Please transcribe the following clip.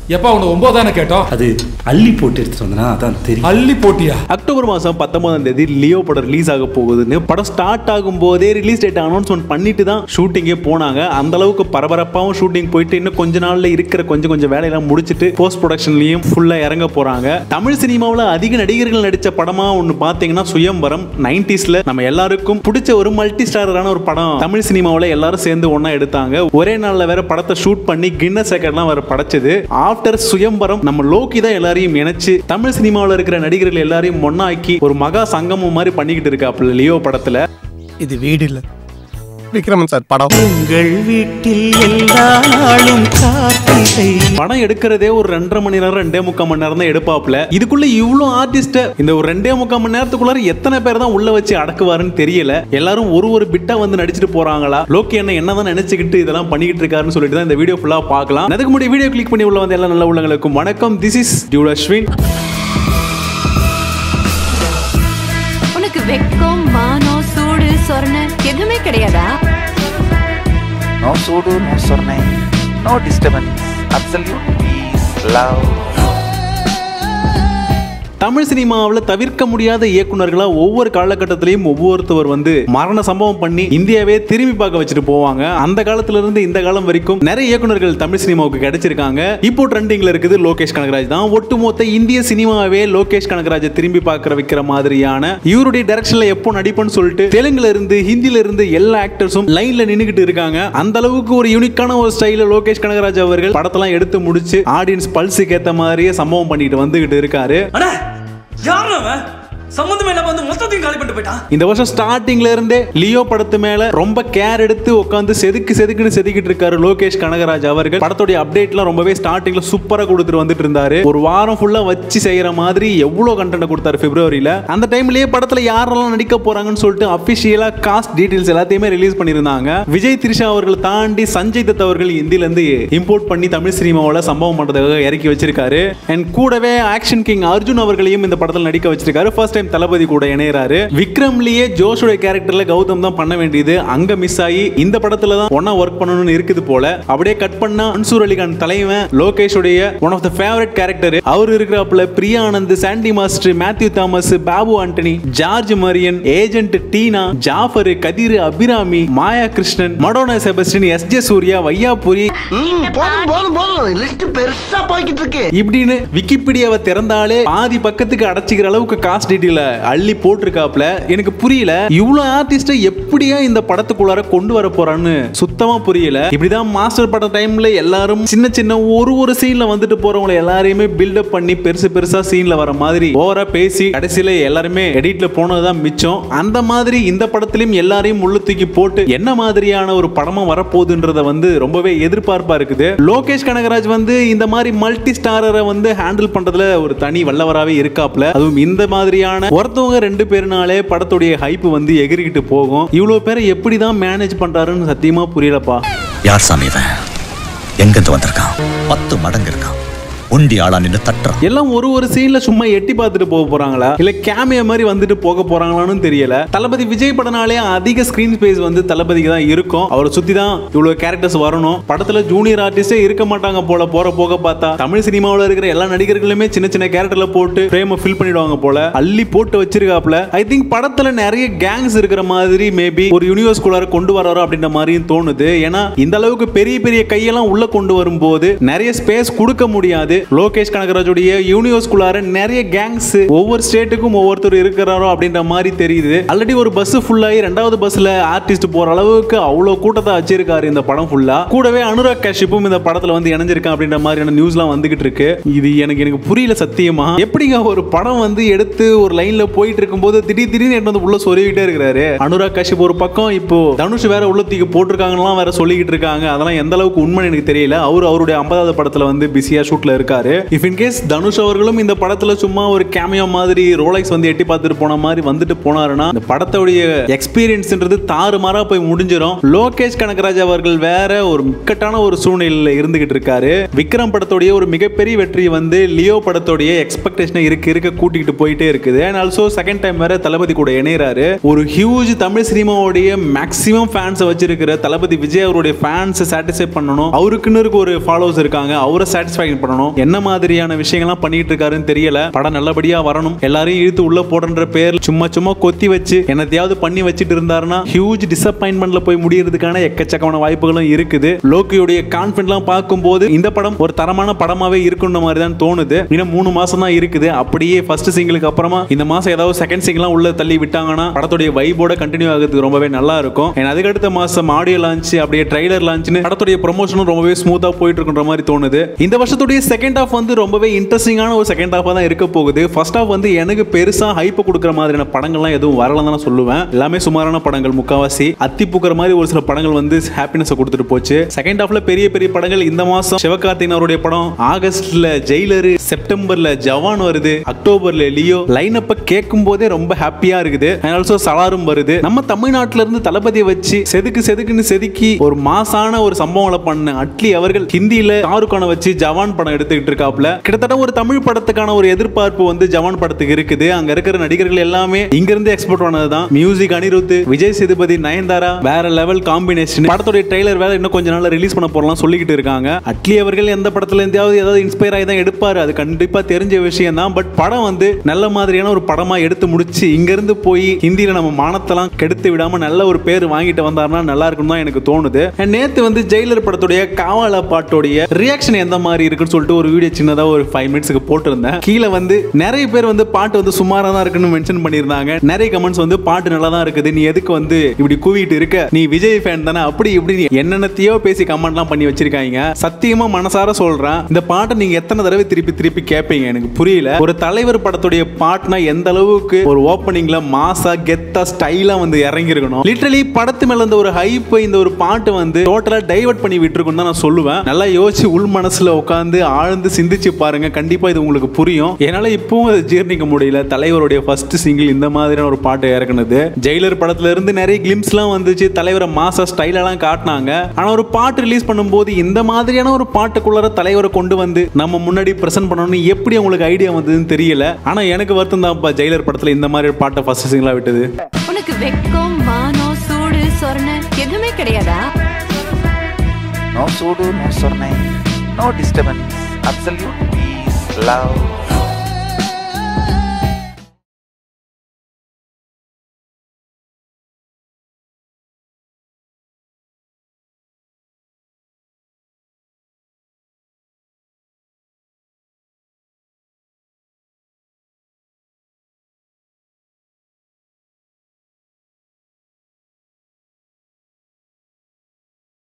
எப்பா உன்னை ஒன்பதானே கேட்டோம் அது அள்ளி போட்டு எடுத்துட்டு வந்தனா அதான் தெரியும் அள்ளி போட்டியா அக்டோபர் மாதம் பத்தொன்பதாம் தேதி லியோ படம் ரிலீஸ் ஆக போகுதுன்னு படம் ஸ்டார்ட் ஆகும் போதே ரிலீஸ் டேட் அனௌன்ஸ்மெண்ட் பண்ணிட்டு தான் ஷூட்டிங்கே போனாங்க அந்த அளவுக்கு பரபரப்பாகவும் ஷூட்டிங் போயிட்டு இன்னும் கொஞ்ச நாள்ல இருக்கிற கொஞ்சம் கொஞ்சம் வேலையெல்லாம் முடிச்சிட்டு போஸ்ட் ப்ரொடக்ஷன்லயும் ஃபுல்லா இறங்க போறாங்க தமிழ் சினிமாவில் அதிக நடிகர்கள் நடிச்ச படமா ஒன்று பார்த்தீங்கன்னா சுயம்பரம் நைன்டிஸ்ல நம்ம எல்லாருக்கும் பிடிச்ச ஒரு மல்டி ஸ்டாரரான ஒரு படம் தமிழ் சினிமாவில் எல்லாரும் சேர்ந்து ஒண்ணா எடுத்தாங்க ஒரே நாள்ல வேற படத்தை ஷூட் பண்ணி கின்னஸ் ரெக்கார்ட்லாம் வேற படைச்சது ஆஃப்டர் சுயம்பரம் நம்ம லோக்கி தான் எல்லாரையும் இணைச்சு தமிழ் சினிமாவில் இருக்கிற நடிகர்கள் எல்லாரையும் ஒண்ணாக்கி ஒரு மகா சங்கமம் மாதிரி பண்ணிக்கிட்டு இருக்காப்புல லியோ படத்துல இது வீடு இல்ல விக்ரமன் சார் படம் உங்கள் வீட்டில் எல்லா நாளும் கார்த்திகை படம் எடுக்கிறதே ஒரு ரெண்டரை மணி நேரம் ரெண்டே முக்கால் மணி நேரம் தான் எடுப்பாப்புல இதுக்குள்ள இவ்வளோ ஆர்டிஸ்ட இந்த ஒரு ரெண்டே முக்கால் மணி நேரத்துக்குள்ளார எத்தனை பேர் தான் உள்ள வச்சு அடக்குவாருன்னு தெரியல எல்லாரும் ஒரு ஒரு பிட்டா வந்து நடிச்சிட்டு போறாங்களா லோக்கி என்ன என்னதான் நினைச்சுக்கிட்டு இதெல்லாம் பண்ணிக்கிட்டு இருக்காருன்னு சொல்லிட்டு தான் இந்த வீடியோ ஃபுல்லா பார்க்கலாம் அதுக்கு முன்னாடி வீடியோ கிளிக் பண்ணி உள்ள வந்து எல்லா நல்ல உள்ளங்களுக்கும் வணக்கம் திஸ் இஸ் டியூட் அஸ்வின் உனக்கு வெக்கம் மானம் சூடு சொரணை எதுவுமே கிடையாதா No sudo, no sornai, no disturbance, absolute peace, love. Tamil சினிமாவில் தவிர்க்க முடியாத இயக்குனர்களா ஒவ்வொரு காலகட்டத்திலையும் ஒவ்வொருத்தவர் வந்து மரண சம்பவம் பண்ணி இந்தியாவே திரும்பி பார்க்க வச்சுட்டு போவாங்க அந்த காலத்துல இருந்து இந்த காலம் வரைக்கும் நிறைய இயக்குனர்கள் தமிழ் சினிமாவுக்கு கிடைச்சிருக்காங்க இப்போ ட்ரெண்டிங்ல இருக்குது லோகேஷ் கனகராஜ் தான் ஒட்டுமொத்த இந்திய சினிமாவே லோகேஷ் கனகராஜை திரும்பி பார்க்க வைக்கிற மாதிரியான இவருடைய டைரக்ஷன்ல எப்போ நடிப்புன்னு சொல்லிட்டு தெலுங்குல இருந்து ஹிந்தில இருந்து எல்லா ஆக்டர்ஸும் லைன்ல நின்னுகிட்டு இருக்காங்க அந்த அளவுக்கு ஒரு யூனிக்கான ஒரு ஸ்டைல லோகேஷ் கனகராஜ் அவர்கள் படத்தெல்லாம் எடுத்து முடிச்சு ஆடியன்ஸ் பல்ஸுக்கு ஏத்த மாதிரியே சம்பவம் பண்ணிட்டு வந்துகிட்டு இருக்காரு அண்ணா யாருண்ணா அவன் சம்மந்தமே இல்லாம வந்து மொத்தத்தையும் காலி பண்ணிட்டு போயிட்டான் இந்த வருஷம் ஸ்டார்டிங்ல இருந்தே லியோ படத்து மேல ரொம்ப கேர் எடுத்து உட்காந்து செதுக்கு செதுக்குன்னு செதுக்கிட்டு இருக்காரு லோகேஷ் கனகராஜ் அவர்கள் படத்துடைய அப்டேட்லாம் ரொம்பவே ஸ்டார்டிங்ல சூப்பரா கொடுத்துட்டு வந்துட்டு இருந்தாரு ஒரு வாரம் ஃபுல்லா வச்சு செய்யற மாதிரி எவ்வளவு கண்டென்ட் கொடுத்தாரு பிப்ரவரியில அந்த டைம்லயே படத்துல யாரெல்லாம் நடிக்க போறாங்கன்னு சொல்லிட்டு அபிஷியலா காஸ்ட் டீடைல்ஸ் எல்லாத்தையுமே ரிலீஸ் பண்ணியிருந்தாங்க விஜய் திரிஷா அவர்கள் தாண்டி சஞ்சய் தத் அவர்கள் இந்தியில இருந்து இம்போர்ட் பண்ணி தமிழ் சினிமாவில் சம்பவம் பண்றதுக்காக இறக்கி வச்சிருக்காரு அண்ட் கூடவே ஆக்ஷன் கிங் அர்ஜுன் அவர்களையும் இந்த படத்தில் நடிக்க வச்சிருக்காரு ஃபர்ஸ்ட் டைம் தளபதி கூட இணையறாரு விக்ரம்லயே ஜோஷோட கேரக்டர்ல கௌதம் தான் பண்ண வேண்டியது அங்க மிஸ் ஆகி இந்த படத்துல தான் ஒன்னா ஒர்க் பண்ணணும்னு இருக்குது போல அப்படியே கட் பண்ணா அன்சூர் அலிகான் தலைவன் லோகேஷுடைய one of the favourite character அவர் இருக்கிறப்பல Priya Anand Sandy master Mathew Thomas Babu Antony George Maryan agent Tina Jaffer Kathir Abhirami Maya Krishnan Madonna Sebastian S J Suryah Vaiyapuri போதும் போதும் போதும் லிஸ்ட் பெருசா போய்கிட்டு இருக்கு இப்படின்னு விக்கிபீடியாவை திறந்தாலே பாதி பக்கத்துக்கு அடைச்சிக்கிற அளவுக்கு காஸ்ட் டீட்டெயில அள்ளி போட்டிருக்காப்ல எனக்கு புரியல இவ்வளவு ஆர்டிஸ்ட எப்படியா இந்த படத்துக்குள்ளார கொண்டு வர போறான்னு சுத்தமா புரியல இப்படிதான் மாஸ்டர் பட டைம்ல எல்லாரும் சின்ன சின்ன ஒரு ஒரு சீன்ல வந்துட்டு போறவங்களை எல்லாரையுமே பில்டப் பண்ணி பெருசு பெருசா சீன்ல வர மாதிரி ஓவரா பேசி கடைசியில எல்லாருமே எடிட்ல போனதுதான் மிச்சம் அந்த மாதிரி இந்த படத்திலும் எல்லாரையும் உள்ள தூக்கி போட்டு என்ன மாதிரியான ஒரு படமா வரப்போகுதுன்றத வந்து ரொம்பவே எதிர்பார்ப்பா இருக்குது லோகேஷ் கனகராஜ் வந்து இந்த மாதிரி மல்டி ஸ்டாரரை வந்து ஹேண்டில் பண்றதுல ஒரு தனி வல்லவராகவே இருக்காப்ல அதுவும் இந்த மாதிரியான ஒருத்தவங்க ரெண்டு பேருனாலே படத்துடைய ஹைப் வந்து எகிரிக்கிட்டு போகும் இவ்வளவு பேரை எப்படி தான் மேனேஜ் பண்றாருன்னு சத்தியமா புரியலப்பா யார் சாமி இவன் எங்கிருந்து வந்திருக்கான் பத்து மடங்கு இருக்கான் உண்டி ஆளா நின்று தட்டுறான் எல்லாம் ஒரு ஒரு சீன்ல சும்மா எட்டி பார்த்துட்டு போக போறாங்களா இல்ல கேமியா மாதிரி வந்துட்டு போக போறாங்களான்னு தெரியல தளபதி விஜய் படனாலே அதிக ஸ்கிரீன் ஸ்பேஸ் வந்து தளபதிக்கு தான் இருக்கும் அவரை சுத்தி தான் இவ்வளவு கேரக்டர்ஸ் வரணும் படத்துல ஜூனியர் ஆர்டிஸ்டே இருக்க மாட்டாங்க போல போற போக பார்த்தா தமிழ் சினிமாவில் இருக்கிற எல்லா நடிகர்களுமே சின்ன சின்ன கேரக்டர்ல போட்டு ஃப்ரேமை ஃபில் பண்ணிடுவாங்க போல அள்ளி போட்டு வச்சிருக்காப்ல ஐ திங்க் படத்துல நிறைய கேங்ஸ் இருக்கிற மாதிரி மேபி ஒரு யூனிவர்ஸ்குள்ளார கொண்டு வராரோ அப்படின்ற மாதிரியும் தோணுது ஏன்னா இந்த அளவுக்கு பெரிய பெரிய கையெல்லாம் உள்ள கொண்டு வரும்போது நிறைய ஸ்பேஸ் கொடுக்க முடியாது லோகேஷ் கனகராஜுடைய யூனிவர்ஸ்குள்ளார நிறைய கேங்ஸ் ஒவ்வொரு ஸ்டேட்டுக்கும் ஒவ்வொருத்தர் இருக்கிறாரோ அப்படின்ற மாதிரி தெரியுது ஆல்ரெடி ஒரு பஸ் ஃபுல்லாகி ரெண்டாவது பஸ்ல ஆர்டிஸ்ட் போற அளவுக்கு அவ்வளோ கூட்டத்தை வச்சிருக்காரு இந்த படம் ஃபுல்லா கூடவே அனுராக் கஷ்யப்பும் இந்த படத்துல வந்து இணைஞ்சிருக்கான் அப்படின்ற மாதிரியான நியூஸ்லாம் வந்துகிட்டு இருக்கு இது எனக்கு எனக்கு புரியல சத்தியமா எப்படிங்க ஒரு படம் வந்து எடுத்து ஒரு லைன்ல போயிட்டு இருக்கும்போது திடீர் திடீர்னு எடுத்து வந்து உள்ள சொருவிட்டே இருக்கிறாரு அனுராக் கஷ்யப் ஒரு பக்கம் இப்போ தனுஷ் வேற உள்ள தூக்கி போட்டிருக்காங்கலாம் வேற சொல்லிக்கிட்டு இருக்காங்க அதெல்லாம் எந்த அளவுக்கு உண்மை எனக்கு தெரியல அவர் அவருடைய ஐம்பதாவது படத்துல வந்து பிஸியா ஷூட்ல இருக்காரு இருக்காரு இஃப் இன் கேஸ் தனுஷ் அவர்களும் இந்த படத்துல சும்மா ஒரு கேமியோ மாதிரி ரோலெக்ஸ் வந்து எட்டி பார்த்துட்டு போன மாதிரி வந்துட்டு போனாருன்னா இந்த படத்தோடைய எக்ஸ்பீரியன்ஸ்ன்றது தாறுமாறா போய் முடிஞ்சிடும் லோகேஷ் கனகராஜ் அவர்கள் வேற ஒரு இக்கட்டான ஒரு சூழ்நிலையில இருந்துகிட்டு இருக்காரு விக்ரம் படத்தோடைய ஒரு மிகப்பெரிய வெற்றி வந்து லியோ படத்தோடைய எக்ஸ்பெக்டேஷனை இருக்க இருக்க கூட்டிகிட்டு போயிட்டே இருக்குது அண்ட் ஆல்சோ செகண்ட் டைம் வேற தளபதி கூட இணையறாரு ஒரு ஹியூஜ் தமிழ் சினிமாவுடைய மேக்ஸிமம் ஃபேன்ஸை வச்சிருக்கிற தளபதி விஜய் அவருடைய ஃபேன்ஸை சாட்டிஸ்ஃபை பண்ணணும் அவருக்குன்னு இருக்க ஒரு ஃபாலோவர்ஸ் இருக்காங்க அவரை சாட்டிஸ்ஃபை பண்ணணும் என்ன மாதிரியான விஷயங்கள்லாம் பண்ணிட்டு இருக்காருன்னு தெரியல படம் நல்லபடியா வரணும் எல்லாரையும் இழுத்து உள்ள போடுற பேர் சும்மா சும்மா கொத்தி வச்சு என்னத்தையாவது பண்ணி வச்சுட்டு இருந்தாருன்னா ஹியூஜ் டிசப்பாயின்மெண்ட்ல போய் முடியறதுக்கான எக்கச்சக்கமான வாய்ப்புகளும் இருக்குது லோக்கியோடைய கான்ஃபிடென்ட்லாம் பார்க்கும்போது இந்த படம் ஒரு தரமான படமாவே இருக்குன்ற மாதிரி தான் தோணுது இன்னும் மூணு மாசம் தான் இருக்குது அப்படியே ஃபர்ஸ்ட் சிங்கிளுக்கு அப்புறமா இந்த மாசம் ஏதாவது செகண்ட் சிங்கிள்லாம் உள்ள தள்ளி விட்டாங்கன்னா படத்துடைய வைபோட கண்டினியூ ஆகிறதுக்கு ரொம்பவே நல்லா இருக்கும் And அதுக்கடுத்த மாசம் ஆடியோ லான்ச் அப்படியே ட்ரைலர் லான்ச்னு படத்துடைய ப்ரொமோஷனும் ரொம்பவே ஸ்மூத்தா போயிட்டு இருக்குன்ற மாதிரி தோணுது இந்த வருஷத்துடைய செகண்ட் ஹாஃப் வந்து ரொம்பவே இன்ட்ரெஸ்டிங்கான ஒரு செகண்ட் ஹாஃபாக தான் இருக்க போகுது ஃபர்ஸ்ட் ஹாஃப் வந்து எனக்கு பெருசா ஹைப் கொடுக்குற மாதிரியான படங்கள்லாம் எதுவும் வரலன்னு தான் நான் சொல்லுவேன் எல்லாமே சுமாரான படங்கள் முக்காவாசி அத்தி பூக்கிற மாதிரி ஒரு சில படங்கள் வந்து ஹாப்பினஸ் கொடுத்துட்டு போச்சு செகண்ட் ஹாஃப்ல பெரிய பெரிய படங்கள் இந்த மாசம் சிவகார்த்திகேயன் அவருடைய படம் ஆகஸ்ட்ல ஜெயிலரு செப்டம்பர்ல ஜவான் வருது அக்டோபர்ல லியோ லைன் அப்ப கேட்கும் போதே ரொம்ப ஹாப்பியா இருக்குது அண்ட் ஆல்சோ சலாரும் வருது நம்ம தமிழ்நாட்டுல இருந்து தளபதியை வச்சு செதுக்கு செதுக்குன்னு செதுக்கி ஒரு மாசான ஒரு சம்பவங்களை பண்ண அட்லி அவர்கள் ஹிந்தியில ஷாருக்கான வச்சு ஜவான் படம் எடுத்துக்கிட்டு இருக்காப்ல கிட்டத்தட்ட ஒரு தமிழ் படத்துக்கான ஒரு எதிர்பார்ப்பு வந்து ஜவான் படத்துக்கு இருக்குது அங்க இருக்கிற நடிகர்கள் எல்லாமே இங்க இருந்து எக்ஸ்போர்ட் பண்ணதுதான் மியூசிக் அனிருத் விஜய் சேதுபதி நயன்தாரா வேற லெவல் காம்பினேஷன் படத்துடைய ட்ரெய்லர் வேற இன்னும் கொஞ்ச நாள்ல ரிலீஸ் பண்ண போறலாம் சொல்லிக்கிட்டு இருக்காங்க அட்லி அவர்கள் எந்த படத்துல இருந்தாவது ஏதாவது இன்ஸ்பயர் ஆகி தான் எடுப்பாரு அது கண்டிப்பா தெரிஞ்ச விஷயம் தான் பட் படம் வந்து நல்ல மாதிரியான ஒரு படமா எடுத்து முடிச்சு இங்க இருந்து போய் ஹிந்தியில நம்ம மானத்தெல்லாம் கெடுத்து விடாம நல்ல ஒரு பேர் வாங்கிட்டு வந்தாருன்னா நல்லா இருக்கும் தான் எனக்கு தோணுது And நேத்து வந்து ஜெயிலர் படத்துடைய காவாலா பாட்டோடைய ரியாக்ஷன் எந்த மாதிரி இருக்குன்னு சொல்லிட்டு ஒரு வீடியோ சின்னதா ஒரு ஃபைவ் மினிட்ஸ்க்கு போட்டிருந்தேன் கீழே வந்து நிறைய பேர் வந்து பாட்டு வந்து சுமாரா தான் இருக்குன்னு மென்ஷன் பண்ணியிருந்தாங்க நிறைய கமெண்ட்ஸ் வந்து பாட்டு நல்லா தான் இருக்குது நீ எதுக்கு வந்து இப்படி கூவிட்டு இருக்க நீ விஜய் ஃபேன் தானே அப்படி இப்படி என்னென்னத்தையோ பேசி கமெண்ட்லாம் பண்ணி வச்சிருக்காங்க சத்தியமா மனசார சொல்றேன் இந்த பாட்டை நீங்க எத்தனை தடவை திருப்பி திருப்பி கேட்பீங்க எனக்கு புரியல ஒரு தலைவர் படத்துடைய பாட்டுனா எந்த அளவுக்கு ஒரு ஓப்பனிங்ல மாசா கெத்தா ஸ்டைலா வந்து இறங்கி இருக்கணும் லிட்டரலி படத்து மேல இருந்த ஒரு ஹைப் இந்த ஒரு பாட்டு வந்து டோட்டலா டைவர்ட் பண்ணி விட்டுருக்கும் தான் நான் சொல்லுவேன் நல்லா யோசிச்சு உள் மனசுல உட்காந்து ஆழ்ந்து சிந்திச்சு பாருங்க கண்டிப்பா இது உங்களுக்கு புரியும் என்னால இப்பவும் அதை ஜீர்ணிக்க முடியல தலைவருடைய ஃபர்ஸ்ட் சிங்கிள் இந்த மாதிரியான ஒரு பாட்டு இறக்குனது ஜெயிலர் படத்துல இருந்து நிறைய கிளிம்ஸ்லாம் வந்துச்சு தலைவரை மாசா ஸ்டைலெல்லாம் காட்டினாங்க ஆனா ஒரு பாட்டு ரிலீஸ் பண்ணும்போது இந்த மாதிரியான ஒரு பாட்டுக்குள்ளார தலைவரை கொண்டு வந்து நம்ம முன்னாடி பிரசன்ட் பண்ணணும்னு எப்படி உங்களுக்கு ஐடியா வந்ததுன்னு தெரியல ஆனா எனக்கு வருத்தம் தான்ப்பா ஜெயிலர் படத்துல இந்த மாதிரி ஒரு பாட்டை ஃபர்ஸ்ட் சிங்கிளா விட்டது உனக்கு வெக்கம் மானம் சூடு சொரணை எதுவுமே கிடையாதா No sudo, no sornai, no disturbance, absolute peace, love.